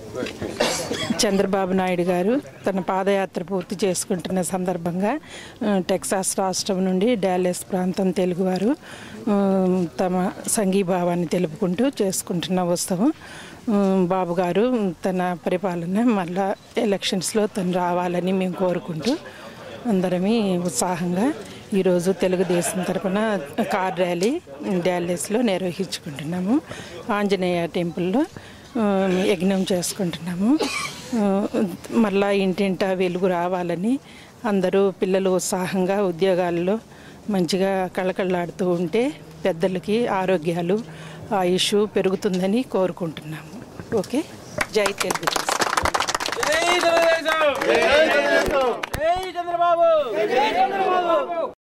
చంద్రబాబు నాయుడు గారు తన పాదయాత్ర పూర్తి చేసుకుంటున్న సందర్భంగా ఆ, టెక్సాస్ రాష్ట్రం నుండి డాలెస్ ప్రాంతం తెలుగువారు ఆ, తమ సంఘీభావాన్ని తెలుపుకుంటూ చేసుకుంటున్న ఉత్సవం ఆ, బాబు గారు తన పరిపాలన మళ్ళా ఎలక్షన్స్లో తను రావాలని మేము కోరుకుంటూ అందరమీ ఉత్సాహంగా ఈరోజు తెలుగుదేశం తరపున కార్ ర్యాలీ డాలెస్లో నిర్వహించుకుంటున్నాము ఆంజనేయ టెంపుల్లో ఆ, యజ్ఞం చేసుకుంటున్నాము ఆ, మళ్ళా ఇంటింటా వెలుగు రావాలని అందరూ పిల్లలు ఉత్సాహంగా ఉద్యోగాల్లో మంచిగా కళకళలాడుతూ ఉంటే పెద్దలకి ఆరోగ్యాలు ఆయుష్ పెరుగుతుందని కోరుకుంటున్నాము ఓకే జై తెలుగుదేశం జై తెలుగుదేశం జై చంద్రబాబు జై చంద్రబాబు